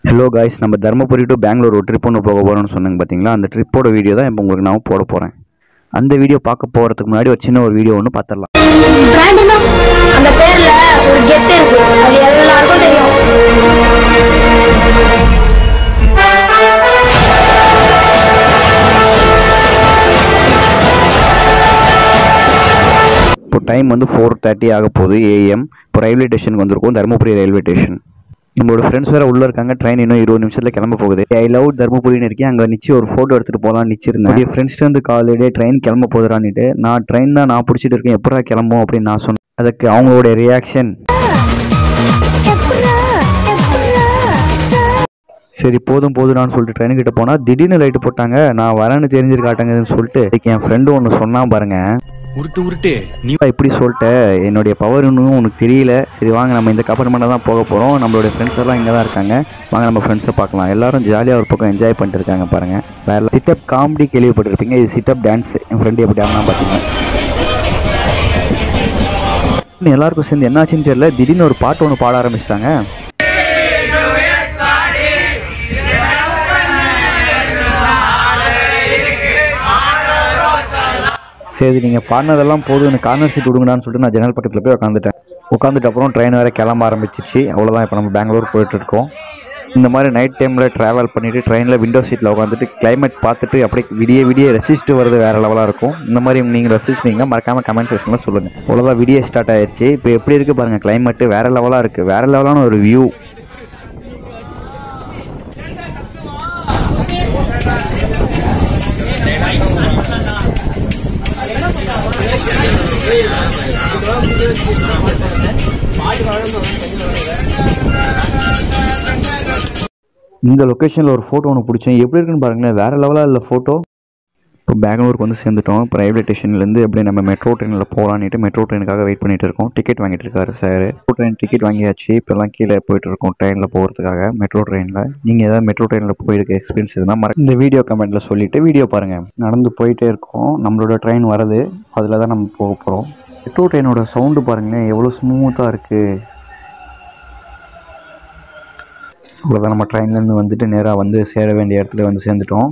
hello guys நம்ம Dharmapuri to Bangalore ஒரு trip ஒன்று போக போகிறோம்னு சொன்னாங்க பார்த்தீங்களா அந்த ட்ரிப்போட வீடியோ தான் இப்போ உங்களுக்கு நான் போட போகிறேன் அந்த வீடியோ பார்க்க போகிறதுக்கு முன்னாடி ஒரு சின்ன ஒரு வீடியோ ஒன்று பார்த்துடலாம் பிராண்டுனா அந்த பேர்ல ஒரு கெத்து இருக்கு அது எல்லாருக்கும் தெரியும் இப்போ டைம் வந்து ஃபோர் தேர்ட்டி ஆக போகுது ஏஎம் இப்போ ரயில்வே ஸ்டேஷனுக்கு வந்திருக்கோம் தருமபுரி ரயில்வே ஸ்டேஷன் நம்மளோட ஃப்ரெண்ட்ஸ் வேறு உள்ளே இருக்காங்க ட்ரெயின் இன்னும் இருபது நிமிஷத்தில் கிளம்ப போகுது ஐ லவ் தருமபுரின்னு இருக்கேன் அங்கே நிச்சு ஒரு ஃபோட்டோ எடுத்துகிட்டு போகலாம் நிச்சிருந்தேன் என் ஃப்ரெண்ட்ஸ்ட்டு வந்து காலையிலே ட்ரெயின் கிளம்ப போதுறான்னுட்டு நான் ட்ரெயின் தான் நான் பிடிச்சிட்டு இருக்கேன் எப்படா கிளம்பும் அப்படின்னு நான் சொன்னேன் அதுக்கு அவங்களோட ரியாக்ஷன் சரி போதும் போதும்டான்னு சொல்லிட்டு ட்ரெயின் கிட்ட போனால் திடீர்னு லைட்டு போட்டாங்க நான் வரேன்னு தெரிஞ்சிருக்காட்டங்கன்னு சொல்லிட்டு இதுக்கு என் ஃப்ரெண்டு ஒன்று சொன்னான் பாருங்க உருட்டு உருட்டு நீ நீ இப்படி சொல்லிட்ட என்னுடைய பவர் இன்னும் உனக்கு தெரியல சரி வாங்க நம்ம இந்த கப்பார்ட்மெண்ட்டில் தான் போக போகிறோம் நம்மளுடைய ஃப்ரெண்ட்ஸ் எல்லாம் இங்கே தான் இருக்காங்க வாங்க நம்ம ஃப்ரெண்ட்ஸை பார்க்கலாம் எல்லாரும் ஜாலியாக ஒரு பக்கம் என்ஜாய் பண்ணிட்டு இருக்காங்க பாருங்க வேற சிட்டப் காமெடி கேள்விப்பட்டிருப்பீங்க இது சிட்டப் டான்ஸ் என் ஃப்ரெண்டு எப்படி ஆகலாம் பார்த்தீங்க இன்னும் எல்லாருக்கும் சேர்ந்து என்னாச்சுன்னு தெரியல திடீர்னு ஒரு பாட்டு ஒன்று பாட ஆரம்பிச்சிட்டாங்க சரி நீங்கள் பாடினதெல்லாம் போதும் எனக்கு கார்னர் சீட் விடுங்கடான்னு சொல்லிட்டு நான் ஜன்னல் பக்கத்தில் போய் உட்காந்துட்டேன் உட்காந்துட்டு அப்புறம் ட்ரெயின் வேறு கிளம்ப ஆரம்பிச்சிச்சு அவ்வளோதான் இப்போ நம்ம பெங்களூர் போயிட்டு இருக்கோம் இந்த மாதிரி நைட் டைமில் ட்ராவல் பண்ணிவிட்டு ட்ரெயினில் விண்டோ சீட்டில் உட்காந்துட்டு கிளைமேட் பார்த்துட்டு அப்படியே விடிய விடிய ரசிச்சுட்டு வரது வேறு லெவலாக இருக்கும் இந்த மாதிரி நீங்கள் ரசிச்சிங்கன்னா மறக்காமல் கமெண்ட் செக்ஷனில் சொல்லுங்கள் அவ்வளோதான் விடிய ஸ்டார்ட் ஆயிடுச்சு இப்போ எப்படி இருக்குது பாருங்கள் கிளைமேட்டு வேறு லெவலாக இருக்குது வேறு லெவலான ஒரு வியூ இந்த லொக்கேஷனில் ஒரு ஃபோட்டோ ஒன்று பிடிச்சேன் எப்படி இருக்குன்னு பாருங்களேன் வேறு லெவலாக இல்லை ஃபோட்டோ இப்போ பெங்களூருக்கு வந்து சேர்ந்துட்டோம் இப்போ ரயில்வே ஸ்டேஷன்லேருந்து அப்படியே நம்ம மெட்ரோ ட்ரெயினில் போகலான்ட்டு மெட்ரோ ட்ரெயினுக்காக வெயிட் பண்ணிட்டு இருக்கோம் டிக்கெட் வாங்கிட்டு இருக்காரு சார் மெட்ரோ ட்ரெயின் டிக்கெட் வாங்கியாச்சு இப்போல்லாம் கீழே போயிட்டு இருக்கோம் ட்ரெயினில் போகிறதுக்காக மெட்ரோ ட்ரெயினில் நீங்கள் ஏதாவது மெட்ரோ ட்ரெயினில் போயிருக்க எக்ஸ்பீரியன்ஸ் இருந்தால் மற இந்த வீடியோ கமெண்ட்டில் சொல்லிவிட்டு வீடியோ பாருங்கள் நடந்து போயிட்டே இருக்கோம் நம்மளோட ட்ரெயின் வருது அதில் தான் நம்ம போக போகிறோம் மெட்ரோ ட்ரெயினோட சவுண்டு பாருங்களேன் எவ்வளோ ஸ்மூத்தாக இருக்குது அவ்வளோதான் நம்ம ட்ரெயின்லேருந்து வந்துட்டு நேராக வந்து சேர வேண்டிய இடத்துல வந்து சேர்ந்துட்டோம்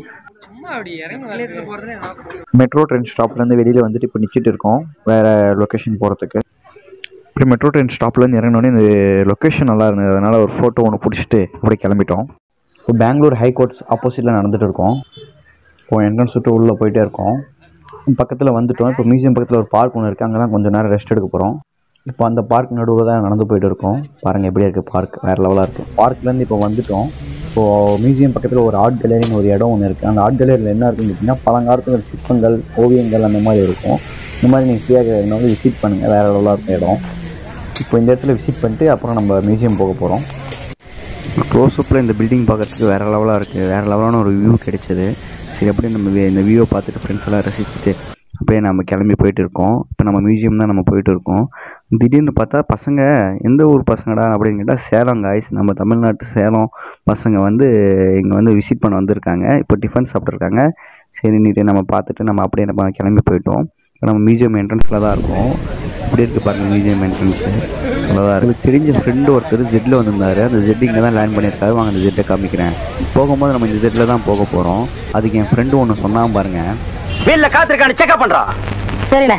மெட்ரோ ட்ரெயின் ஸ்டாப்லேருந்து வெளியில் வந்துட்டு இப்போ நிச்சிட்டு இருக்கோம் வேறு லொக்கேஷன் போகிறதுக்கு இப்படி மெட்ரோ ட்ரெயின் ஸ்டாப்லேருந்து இறங்கினோடனே இந்த லொக்கேஷன் நல்லா இருந்தது அதனால் ஒரு ஃபோட்டோ ஒன்று பிடிச்சிட்டு அப்படியே கிளம்பிட்டோம் இப்போ பெங்களூர் ஹைகோர்ட்ஸ் ஆப்போசிட்டில் நடந்துட்டு இருக்கோம் இப்போ என்ட்ரன்ஸ் விட்டு உள்ளே போயிட்டே இருக்கோம் பக்கத்தில் வந்துட்டோம் இப்போ மியூசியம் பக்கத்தில் ஒரு பார்க் ஒன்று இருக்குது அங்கே தான் கொஞ்சம் நேரம் ரெஸ்ட் எடுக்க போகிறோம் இப்போ அந்த பார்க் நடுவில் தான் நடந்து போயிட்டு இருக்கோம் பாருங்கள் எப்படி இருக்குது பார்க் வேறு லெவலாக இருக்குது பார்க்லேருந்து இப்போ வந்துட்டோம் இப்போது மியூசியம் பக்கத்தில் ஒரு ஆர்ட் கேலரின்னு ஒரு இடம் ஒன்று இருக்குது அந்த ஆர்ட் கேலரியில் என்ன இருக்குன்னு கேட்டிங்கன்னா பழங்காலத்துல ஒரு சிற்பங்கள் ஓவியங்கள் அந்த மாதிரி இருக்கும் இந்த மாதிரி நீங்கள் ஃப்ரீயாக வந்து விசிட் பண்ணுங்கள் வேறு லெவலாக இருக்கும் இடம் இப்போ இந்த இடத்துல விசிட் பண்ணிட்டு அப்புறம் நம்ம மியூசியம் போக போகிறோம் க்ளோஸ்அப்பில் இந்த பில்டிங் பார்க்கறதுக்கு வேறு லெவலாக இருக்குது வேறு லெவலான ஒரு வியூ கிடைச்சது சரி அப்படியே நம்ம வி- இந்த வியூவை பார்த்துட்டு ஃப்ரெண்ட்ஸ் எல்லாம் ரசிச்சுட்டு அப்படியே நம்ம கிளம்பி போயிட்டு இருக்கோம் இப்போ நம்ம மியூசியம் தான் நம்ம போயிட்டு இருக்கோம் திடீர்னு பார்த்தா பசங்க எந்த ஊர் பசங்கடா அப்படின்னு கேட்டால் சேலம் காய்ஸ் நம்ம தமிழ்நாட்டு சேலம் பசங்க வந்து இங்கே வந்து விசிட் பண்ண வந்திருக்காங்க இப்போ டிஃபன் சாப்பிட்ருக்காங்க சரின்னுட்டு நம்ம பார்த்துட்டு நம்ம அப்படியே நம்ம கிளம்பி போயிட்டோம் இப்போ நம்ம மியூசியம் என்ட்ரன்ஸில் தான் இருக்கோம் இப்படி இருக்குது பாருங்க மியூசியம் என்ட்ரன்ஸு அவ்வளோதான் எனக்கு தெரிஞ்ச ஃப்ரெண்டு ஒருத்தர் ஜெட்டில் வந்திருந்தாரு அந்த ஜெட் இங்கே தான் லேண்ட் பண்ணியிருக்காரு வாங்க அந்த ஜெட்டை காமிக்கிறேன் போகும்போது நம்ம இந்த ஜெட்டில் தான் போக போகிறோம் அதுக்கு என் ஃப்ரெண்டு ஒன்று சொன்னான் பாருங்க வீல்ல காத்திருக்கான்னு செக்அப் பண்றான் சரிண்ணே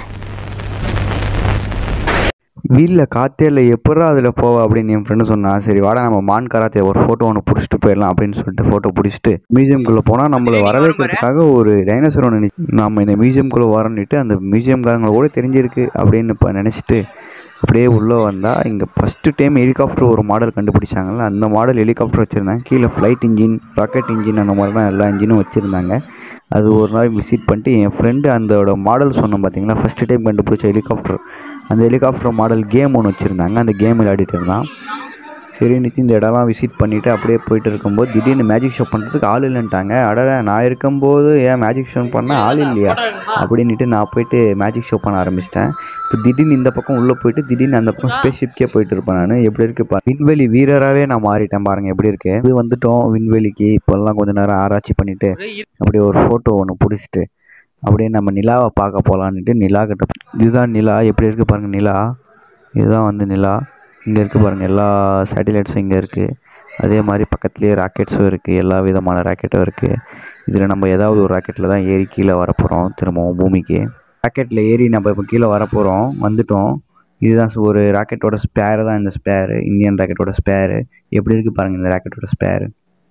வீலில் காற்றே இல்லை எப்படா அதில் போவ அப்படின்னு என் ஃப்ரெண்டு சொன்னான் சரி வாடா நம்ம மான் கராத்தே ஒரு ஃபோட்டோ ஒன்று பிடிச்சிட்டு போயிடலாம் அப்படின்னு சொல்லிட்டு ஃபோட்டோ பிடிச்சிட்டு மியூசியம்குள்ளே போனால் நம்மளை வரவேற்கிறதுக்காக ஒரு டைனோசர் ஒன்று நிக்க- நம்ம இந்த மியூசியம்குள்ளே வரோன்னுட்டு அந்த மியூசியம்காரங்களை கூட தெரிஞ்சிருக்கு அப்படின்னு இப்போ நினச்சிட்டு அப்படியே உள்ளே வந்தால் இங்கே ஃபஸ்ட்டு டைம் ஹெலிகாப்டர் ஒரு மாடல் கண்டுபிடிச்சாங்கல்ல அந்த மாடல் ஹெலிகாப்டர் வச்சுருந்தாங்க கீழே ஃப்ளைட் இன்ஜின் ராக்கெட் இன்ஜின் அந்த மாதிரிலாம் எல்லா இன்ஜினும் வச்சுருந்தாங்க அது ஒரு நாள் விசிட் பண்ணிட்டு என் ஃப்ரெண்டு அதோட மாடல் சொன்னோம் பார்த்தீங்களா ஃபஸ்ட்டு டைம் கண்டுபிடிச்ச ஹெலிகாப்டர் அந்த ஹெலிகாப்டர் மாடல் கேம் ஒன்று வச்சுருந்தாங்க அந்த கேம் விளையாடிட்டு இருந்தான் சரி நித்தி இந்த இடம்லாம் விசிட் பண்ணிவிட்டு அப்படியே போயிட்டு இருக்கும்போது திடீர்னு மேஜிக் ஷோ பண்ணுறதுக்கு ஆள் இல்லைன்ட்டாங்க அடட நான் இருக்கும்போது ஏன் மேஜிக் ஷோ பண்ணால் ஆள் இல்லையா அப்படின்ட்டு நான் போயிட்டு மேஜிக் ஷோ பண்ண ஆரம்பிச்சிட்டேன் இப்போ திடீர்னு இந்த பக்கம் உள்ளே போயிட்டு திடீர்னு அந்த பக்கம் ஸ்பேஸ் ஷிப்கே போயிட்டு இருப்பேன் நான் எப்படி இருக்கு பாரு விண்வெளி வீரராகவே நான் மாறிட்டேன் பாருங்க எப்படி இருக்கு இது வந்துட்டோம் விண்வெளிக்கு இப்போல்லாம் கொஞ்ச நேரம் ஆராய்ச்சி பண்ணிட்டு அப்படியே ஒரு ஃபோட்டோ ஒன்று பிடிச்சிட்டு அப்படியே நம்ம நிலாவை பார்க்க போகலான்ட்டு நிலா கிட்ட இதுதான் நிலா எப்படி இருக்குது பாருங்கள் நிலா இதுதான் வந்து நிலா இங்கே இருக்குது பாருங்கள் எல்லா சேட்டிலைட்ஸும் இங்கே இருக்குது அதே மாதிரி பக்கத்துலேயே ராக்கெட்ஸும் இருக்குது எல்லா விதமான ராக்கெட்டும் இருக்குது இதில் நம்ம ஏதாவது ஒரு ராக்கெட்டில் தான் ஏறி கீழே வரப்போகிறோம் திரும்பவும் பூமிக்கு ராக்கெட்டில் ஏறி நம்ம இப்போ கீழே வரப்போகிறோம் வந்துட்டோம் இதுதான் ஒரு ராக்கெட்டோட ஸ்பேர் தான் இந்த ஸ்பேரு இந்தியன் ராக்கெட்டோட ஸ்பேரு எப்படி இருக்குது பாருங்கள் இந்த ராக்கெட்டோட ஸ்பேரு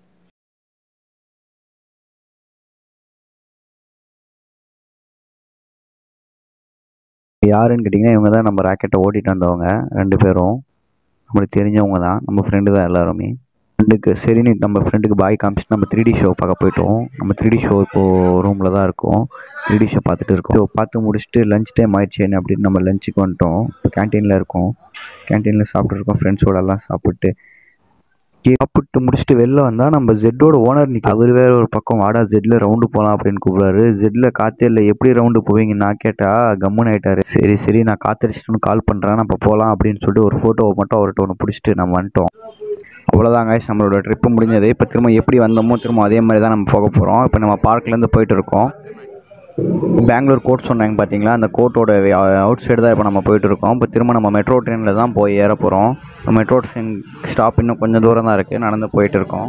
யாருன்னு கேட்டிங்கன்னா இவங்க தான் நம்ம ராக்கெட்டை ஓட்டிட்டு வந்தவங்க ரெண்டு பேரும் நம்மளுக்கு தெரிஞ்சவங்க தான் நம்ம ஃப்ரெண்டு தான் எல்லாருமே ஃப்ரெண்டுக்கு சரின்னு நம்ம ஃப்ரெண்டுக்கு பாய் காமிச்சிட்டு நம்ம த்ரீ டி ஷோ பார்க்க போயிட்டோம் நம்ம த்ரீ டி ஷோ இப்போது ரூமில் தான் இருக்கோம் த்ரீ டி ஷோ பார்த்துட்டு இருக்கோம் ஷோ பார்த்து முடிச்சுட்டு லஞ்ச் டைம் ஆயிடுச்சேன்னு அப்படின்னு நம்ம லஞ்சுக்கு வந்துட்டோம் இப்போ கேன்டீனில் இருக்கோம் கேன்டீனில் சாப்பிட்ருக்கோம் ஃப்ரெண்ட்ஸோட எல்லாம் சாப்பிட்டு சாப்பிட்டு முடிச்சுட்டு வெளில வந்தால் நம்ம ஜெட்டோட ஓனர் நிற்க அவர் வேற ஒரு பக்கம் வாடா ஜெட்டில் ரவுண்டு போகலாம் அப்படின்னு கூப்பிடுறாரு ஜெட்டில் காற்றே இல்லை எப்படி ரவுண்டு போவீங்க நான் கேட்டால் கம்முன்னு ஆயிட்டாரு சரி சரி நான் காத்தடிச்சிட்டு கால் பண்ணுறேன் நம்ம போகலாம் அப்படின்னு சொல்லிட்டு ஒரு ஃபோட்டோவை மட்டும் அவர்கிட்ட ஒன்று பிடிச்சிட்டு நம்ம வந்துட்டோம் அவ்வளோதான் guys நம்மளோட ட்ரிப்பு முடிஞ்சது இப்போ திரும்ப எப்படி வந்தோமோ திரும்ப அதே மாதிரி தான் நம்ம போக போகிறோம் இப்போ நம்ம பார்க்லேருந்து போயிட்டு இருக்கோம் பெங்களூர் கோர்ட் சொன்னாங்க பார்த்தீங்களா அந்த கோர்ட்டோட அவுட் சைடு தான் இப்போ நம்ம போயிட்டு இருக்கோம் இப்போ திரும்ப நம்ம மெட்ரோ ட்ரெயினில் தான் போய் ஏற போகிறோம் மெட்ரோ ட்ரெயின் ஸ்டாப் இன்னும் கொஞ்சம் தூரம் தான் இருக்குது நடந்து போயிட்டு இருக்கோம்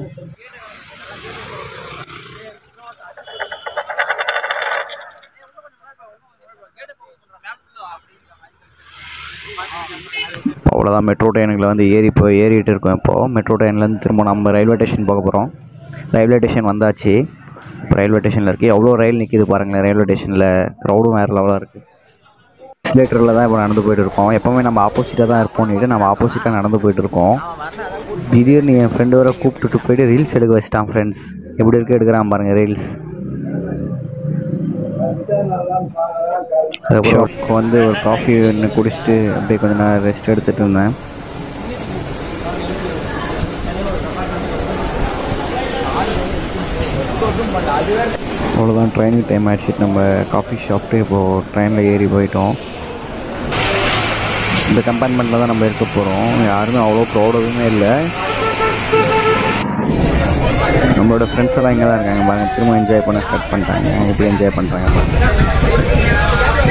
அவ்வளோதான் மெட்ரோ ட்ரெயினுக்குள்ள வந்து ஏறி இப்போ ஏறிட்டு இருக்கோம் இப்போது மெட்ரோ ட்ரெயின்லேருந்து திரும்ப நம்ம ரயில்வே ஸ்டேஷன் போக போகிறோம் ரயில்வே ஸ்டேஷன் வந்தாச்சு இப்போ ரயில்வே ஸ்டேஷனில் இருக்குது எவ்வளோ ரயில் நிற்கிது பாருங்களேன் ரயில்வே ஸ்டேஷனில் க்ரௌடும் வேறு லெவலாக இருக்குது எக்ஸ்லேட்டரில் தான் இப்போ நடந்து போயிட்டு இருக்கோம் எப்போவுமே நம்ம ஆப்போசிட்டாக தான் இருப்போம்னு நம்ம ஆப்போசிட்டாக நடந்து போயிட்டு இருக்கோம் திடீர்னு என் ஃப்ரெண்டு வர கூப்பிட்டுட்டு போயிட்டு ரீல்ஸ் எடுக்க வச்சிட்டான் ஃப்ரெண்ட்ஸ் எப்படி இருக்கு எடுக்கிறான் பாருங்கள் ரீல்ஸ் அதுக்கப்புறம் வந்து ஒரு காஃபி ஒன்று குடிச்சிட்டு அப்படியே கொஞ்ச நேரம் ரெஸ்ட் எடுத்துகிட்டு இருந்தேன் அவ்வளோதான் ட்ரெயினுக்கு டைம் ஆயிடுச்சு நம்ம காஃபி ஷாப்ட்டு இப்போது ட்ரெயினில் ஏறி போயிட்டோம் இந்த கம்பார்ட்மெண்ட்டில் தான் நம்ம இருக்க போகிறோம் யாருமே அவ்வளோ ப்ரௌடதுமே இல்லை நம்மளோட ஃப்ரெண்ட்ஸ் எல்லாம் இங்கே தான் இருக்காங்க பாருங்க திரும்ப என்ஜாய் பண்ண ஸ்டார்ட் பண்ணிட்டாங்க எப்படி என்ஜாய் பண்ணுறாங்க பாருங்க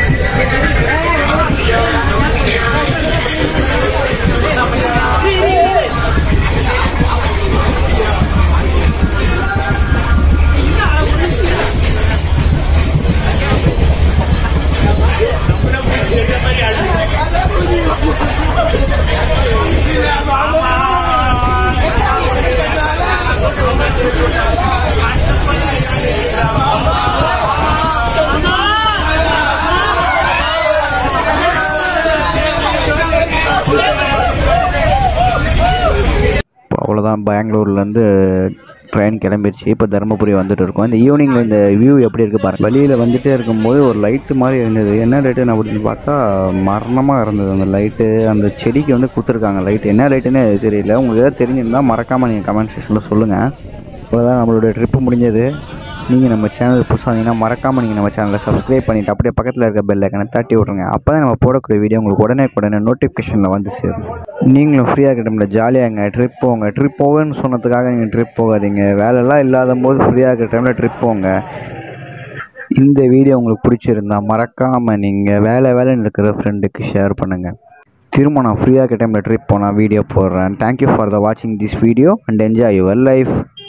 இப்போ அவ்வளோதான் பெங்களூர்லேருந்து ட்ரெயின் கிளம்பிடுச்சு இப்போ தருமபுரி வந்துட்டு இருக்கோம் இந்த ஈவினிங்கில் இந்த வியூ எப்படி இருக்குது பாருங்க வெளியில் வந்துட்டே இருக்கும்போது ஒரு லைட்டு மாதிரி இருந்தது என்ன லைட்டுன்னு அப்படின்னு பார்த்தா மரணமாக இருந்தது அந்த லைட்டு அந்த செடிக்கு வந்து கொடுத்துருக்காங்க லைட்டு என்ன லைட்டுன்னு தெரியல உங்களுக்கு ஏதாவது தெரிஞ்சிருந்தால் மறக்காமல் நீங்கள் கமெண்ட் செக்ஷனில் சொல்லுங்கள் அவ்வளோதான் நம்மளுடைய ட்ரிப்பு முடிஞ்சது நீங்கள் நம்ம சேனல் புதுசாக இருந்தீங்கன்னா மறக்காமல் நீங்கள் நம்ம சேனலை சப்ஸ்கிரைப் பண்ணிவிட்டு அப்படியே பக்கத்தில் இருக்க பெல் ஐக்கனை தட்டி விட்ருங்க அப்போ தான் நம்ம போடக்கூடிய வீடியோ உங்களுக்கு உடனே உடனே நோட்டிஃபிகேஷனில் வந்து சேரும் நீங்களும் ஃப்ரீயாக இருக்க டைமில் ஜாலியாங்க ட்ரிப் போங்க ட்ரிப் போவேன்னு சொன்னதுக்காக நீங்கள் ட்ரிப் போகாதீங்க வேலைலாம் இல்லாத போது ஃப்ரீயாக இருக்கிற டைமில் ட்ரிப் போங்க இந்த வீடியோ உங்களுக்கு பிடிச்சிருந்தா மறக்காமல் நீங்கள் வேலை வேலைன்னு இருக்கிற ஃப்ரெண்டுக்கு ஷேர் பண்ணுங்கள் திரும்ப நான் ஃப்ரீயாக இருக்க டைமில் ட்ரிப் போனால் வீடியோ போடுறேன் தேங்க்யூ ஃபார் த வாட்சிங் this video and enjoy your life